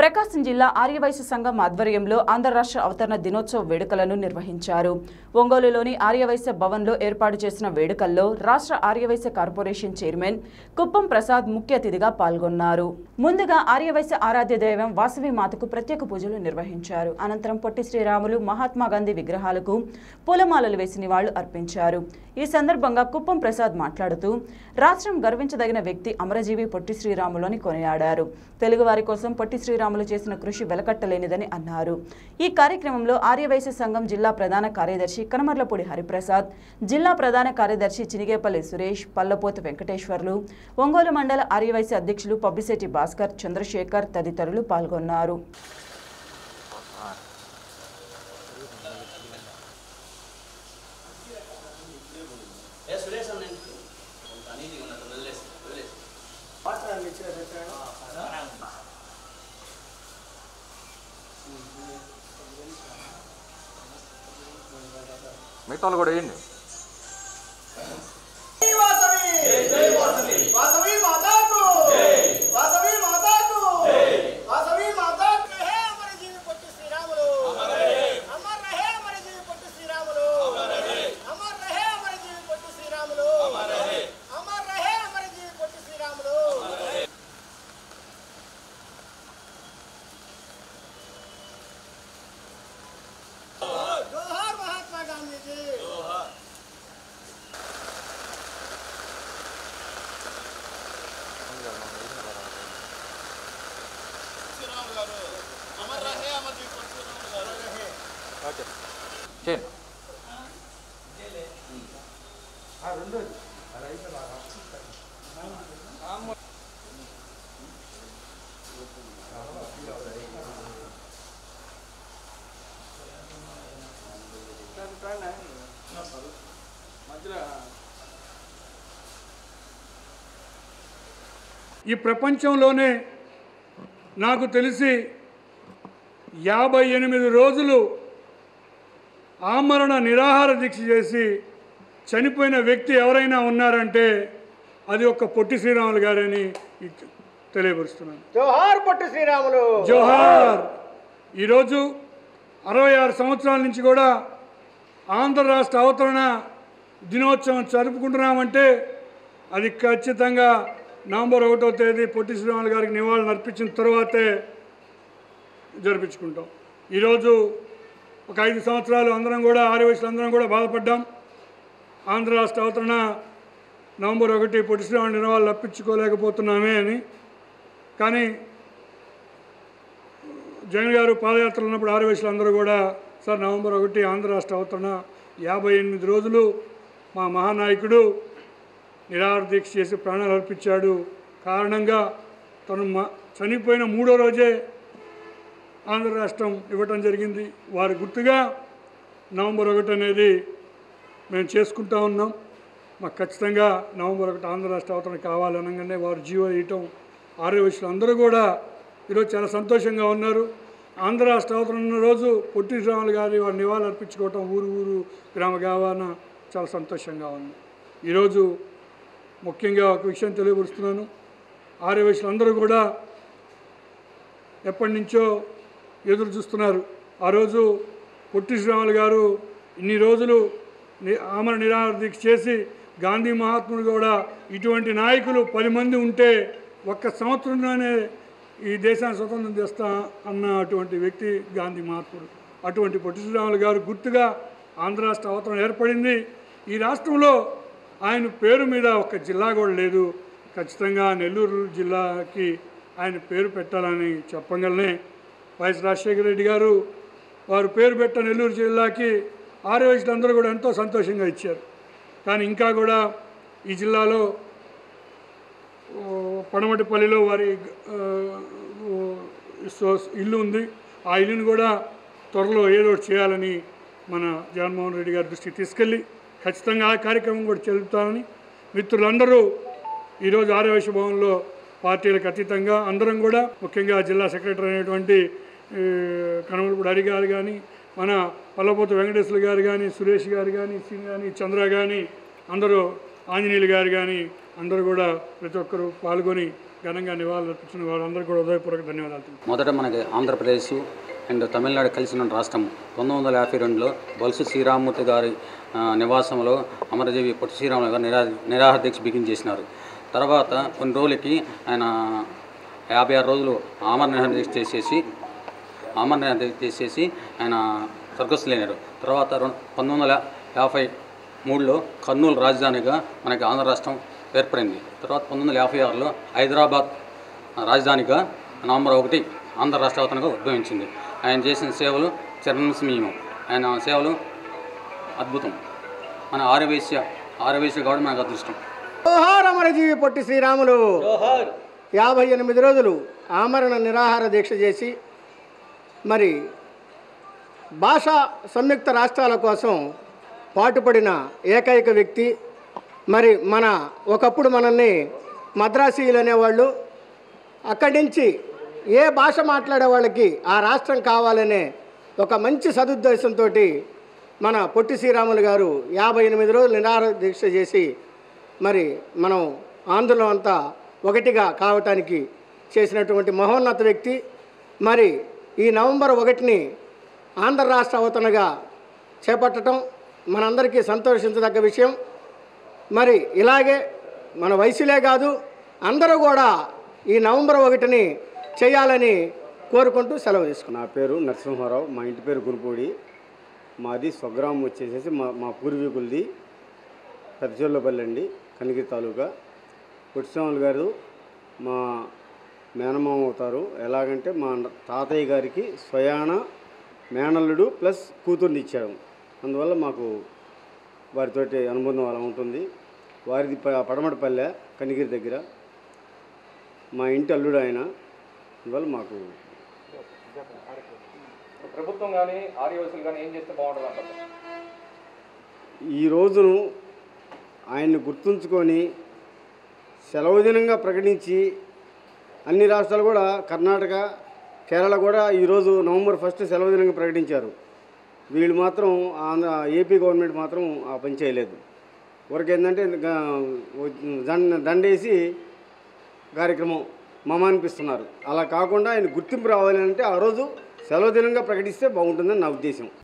ప్రకాశం జిల్లా ఆర్యవైశ్య సంఘం ఆధ్వర్యంలో ఆంధ్ర రాష్ట్ర అవతరణ దినోత్సవ వేడుకలను నిర్వహించారు ఒంగోలులోని ఆర్యవైశ్య భవన్లో ఏర్పాటు చేసిన వేడుకల్లో రాష్ట్ర ఆర్యవైశ్య కార్పొరేషన్ చైర్మన్ కుప్పం ప్రసాద్ ముఖ్య అతిథిగా పాల్గొన్నారు ముందుగా ఆర్యవైశ్య ఆరాధ్య దైవం వాసవి మాతకు ప్రత్యేక పూజలు నిర్వహించారు అనంతరం పొట్టి శ్రీరాములు మహాత్మా గాంధీ విగ్రహాలకు పూలమాలలు వేసి నివాళులు అర్పించారు ఈ సందర్భంగా కుప్పం ప్రసాద్ మాట్లాడుతూ రాష్ట్రం గర్వించదగిన వ్యక్తి అమరజీవి పొట్టి శ్రీరాములని కొనియాడారు తెలుగువారి కోసం పొట్టి శ్రీరాములు చేసిన కృషి వెలకట్టలేనిదని అన్నారు ఈ కార్యక్రమంలో ఆర్యవైశ్య సంఘం జిల్లా ప్రధాన కార్యదర్శి కనమర్లపూడి హరిప్రసాద్ జిల్లా ప్రధాన కార్యదర్శి చినిగేపల్లి సురేష్ పల్లపోతు వెంకటేశ్వర్లు ఒంగోలు మండల ఆర్యవైశ్య అధ్యక్షులు పబ్బిశెట్టి భాస్కర్ చంద్రశేఖర్ తదితరులు పాల్గొన్నారు మిగతా వాళ్ళు కూడా వేయండి वासवी वासवी माता को वासवी माता को वासवी माता को है हमारे जीवी पट्टी श्री रामुలు अमर रहे अमर रहे हमारे जीवी पट्टी श्री रामुలు अमर रहे अमर रहे हमारे जीवी पट्टी श्री रामुలు अमर रहे अमर रहे हमारे जीवी पट्टी श्री रामुలు अमर रहे जोहार महात्मा गांधी जी जोहार ఓకే చేయండి ఈ ప్రపంచంలోనే నాకు తెలిసి యాభై ఎనిమిది రోజులు ఆమరణ నిరాహార దీక్ష చేసి చనిపోయిన వ్యక్తి ఎవరైనా ఉన్నారంటే అది ఒక పొట్టి శ్రీరాములు గారని ఇ- తెలియపరుస్తున్నాను జోహార్ పొట్టి శ్రీరాములు జోహార్ ఈరోజు అరవై ఆరు సంవత్సరాల నుంచి కూడా ఆంధ్ర రాష్ట్ర అవతరణ దినోత్సవం జరుపుకుంటున్నామంటే అది ఖచ్చితంగా నవంబర్ ఒకటో తేదీ పొట్టి శ్రీరాములు గారికి నివాళులు అర్పించిన తర్వాతే జరిపించుకుంటాం ఈరోజు ఒక ఐదు సంవత్సరాలు అందరం కూడా ఆరు వయసులు అందరం కూడా బాధపడ్డాం ఆంధ్ర రాష్ట్ర అవతరణ నవంబర్ ఒకటి పొట్టి శ్రీరాములు నివాళులు అర్పించుకోలేకపోతున్నామే అని కానీ జగన్ గారు పాదయాత్రలు ఉన్నప్పుడు ఆరు వయసులు అందరూ కూడా సార్ నవంబర్ ఒకటి ఆంధ్ర రాష్ట్ర అవతరణ యాభై ఎనిమిది రోజులు మా మహానాయకుడు నిరాహార దీక్ష చేసి ప్రాణాలు అర్పించాడు కారణంగా తను మా చనిపోయిన మూడో రోజే ఆంధ్ర రాష్ట్రం ఇవ్వటం జరిగింది వారి గుర్తుగా నవంబర్ ఒకటి అనేది మేము చేసుకుంటా ఉన్నాం మాకు ఖచ్చితంగా నవంబర్ ఒకటి ఆంధ్ర రాష్ట్ర అవతరణ కావాలనగానే వారు జీవో ఇవ్వటం ఆరు వయసులు అందరూ కూడా ఈరోజు చాలా సంతోషంగా ఉన్నారు ఆంధ్ర రాష్ట్ర అవతరణ ఉన్న రోజు పొట్టి శ్రీరాములు గారి వారి నివాళులు అర్పించుకోవటం ఊరు ఊరు గ్రామ గావాన చాలా సంతోషంగా ఉంది ఈరోజు ముఖ్యంగా ఒక విషయం తెలియపరుస్తున్నాను ఆరు వయసులు అందరూ కూడా ఎప్పటి నుంచో ఎదురు చూస్తున్నారు ఆ రోజు పొట్టి శ్రీరాములు గారు ఇన్ని రోజులు ని- ఆమర నిరాహార దీక్ష చేసి గాంధీ మహాత్ముడు కూడా ఇటువంటి నాయకులు పది మంది ఉంటే ఒక్క సంవత్సరంలోనే ఈ దేశాన్ని స్వతంత్రం చేస్తా అన్న అటువంటి వ్యక్తి గాంధీ మహాత్ముడు అటువంటి పొట్టి శ్రీరాములు గారు గుర్తుగా ఆంధ్ర రాష్ట్ర అవతరణ ఏర్పడింది ఈ రాష్ట్రంలో ఆయన పేరు మీద ఒక జిల్లా కూడా లేదు ఖచ్చితంగా నెల్లూరు జిల్లాకి ఆయన పేరు పెట్టాలని చెప్పగలనే వైఎస్ రాజశేఖర రెడ్డి గారు వారు పేరు పెట్ట నెల్లూరు జిల్లాకి ఆరు వయసులు అందరూ కూడా ఎంతో సంతోషంగా ఇచ్చారు కానీ ఇంకా కూడా ఈ జిల్లాలో ఓ, పడమటిపల్లిలో వారి ఆ, ఓ, సో- ఇల్లు ఉంది ఆ ఇల్లుని కూడా త్వరలో ఏదో ఒకటి చేయాలని మన జగన్మోహన్ రెడ్డి గారి దృష్టికి తీసుకెళ్ళి ఖచ్చితంగా ఆ కార్యక్రమం కూడా చెల్లుతానని మిత్రులందరూ ఈరోజు ఆర్యవైశ్య భవన్లో పార్టీలకు అతీతంగా అందరం కూడా ముఖ్యంగా జిల్లా సెక్రటరీ అయినటువంటి ఈ, కనమలపూడి హరి గారు కానీ మన పల్లపోతు వెంకటేశ్వర గారు కానీ సురేష్ గారు కానీ సీన్ కానీ చంద్ర కానీ అందరూ ఆంజనేయులు గారు కానీ అందరూ కూడా ప్రతి ఒక్కరూ పాల్గొని ఘనంగా నివాళులు అర్పించిన వారందరికీ కూడా ఉదయపూర్వక ధన్యవాదాలు తెలుపుతున్నాను. మొదట మనకి ఆంధ్రప్రదేశ్ అండ్ తమిళనాడు కలిసిన రాష్ట్రం పంతొమ్మిది వందల యాభై రెండులో బొల్సు శ్రీరామూర్తి గారి ఆ, నివాసంలో అమరజీవి పొట్టి శ్రీరాములు గారు నిరా నిరాహార దీక్ష బిగిన్ చేసినారు తర్వాత కొన్ని రోజులకి ఆయన యాభై ఆరు రోజులు ఆమర నిరాహార దీక్ష చేసేసి ఆమర నిరాహార దీక్ష చేసేసి ఆయన స్వర్గస్థులైనారు తర్వాత రెండు పంతొమ్మిది వందల యాభై మూడులో కర్నూలు రాజధానిగా మనకి ఆంధ్ర రాష్ట్రం ఏర్పడింది తర్వాత పంతొమ్మిది వందల యాభై ఆరులో హైదరాబాద్ రాజధానిగా నవంబర్ ఒకటి ఆంధ్ర రాష్ట్ర అవతరణగా ఉద్భవించింది ఆయన చేసిన సేవలు చరణస్మీయం ఆయన సేవలు అద్భుతం మన ఆరవేశ్య ఆరవేశ్య కావడం మనకు అదృష్టం జోహార్ అమరజీవి పొట్టి శ్రీరాములు యాభై ఎనిమిది రోజులు ఆమరణ నిరాహార దీక్ష చేసి మరి భాషా సంయుక్త రాష్ట్రాల కోసం పాటుపడిన ఏకైక వ్యక్తి మరి మన ఒకప్పుడు మనల్ని మద్రాసీయులు అనేవాళ్ళు అక్కడి నుంచి ఏ భాష మాట్లాడే వాళ్ళకి ఆ రాష్ట్రం కావాలనే ఒక మంచి సదుద్దేశంతో మన పొట్టి శ్రీరాములు గారు యాభై ఎనిమిది రోజులు నిరాహార దీక్ష చేసి మరి మనం ఆంధ్రలో అంతా ఒకటిగా కావటానికి చేసినటువంటి మహోన్నత వ్యక్తి మరి ఈ నవంబర్ ఒకటిని ఆంధ్ర రాష్ట్ర అవతరణగా చేపట్టడం మనందరికీ సంతోషించదగ్గ విషయం మరి ఇలాగే మన వయసులే కాదు అందరూ కూడా ఈ నవంబర్ ఒకటిని చేయాలని కోరుకుంటూ సెలవు తీసుకున్నాం నా పేరు నరసింహారావు మా ఇంటి పేరు గురుపూడి మాది స్వగ్రామం వచ్చేసేసి మా మా పూర్వీకులది పెద్దచోళ్ళపల్లి అండి కనిగిరి తాలూకా పుట్టిస్వాములు గారు మా మేనమామ అవుతారు ఎలాగంటే మా తాతయ్య గారికి స్వయాన మేనల్లుడు ప్లస్ కూతుర్ని ఇచ్చాడు అందువల్ల మాకు వారితోటి అనుబంధం అలా ఉంటుంది వారిది ప- పడమటిపల్లె కనిగిరి దగ్గర మా ఇంటి అల్లుడు ఆయన అందువల్ల మాకు ప్రభుత్వం కానీ ఆర్యవసులు కానీ ఏం చేస్తే బాగుంటుంది అంటారు ఈ రోజును ఆయన్ని గుర్తుంచుకొని సెలవు దినంగా ప్రకటించి అన్ని రాష్ట్రాలు కూడా కర్ణాటక కేరళ కూడా ఈరోజు నవంబర్ ఫస్ట్ సెలవు దినంగా ప్రకటించారు వీళ్ళు మాత్రం ఆంధ్ర ఏపీ గవర్నమెంట్ మాత్రం ఆ పని చేయలేదు ఊరికి ఏంటంటే దండ దండేసి కార్యక్రమం మమ అనిపిస్తున్నారు అలా కాకుండా ఆయన గుర్తింపు రావాలంటే ఆ రోజు సెలవు దినంగా ప్రకటిస్తే బాగుంటుందని నా ఉద్దేశం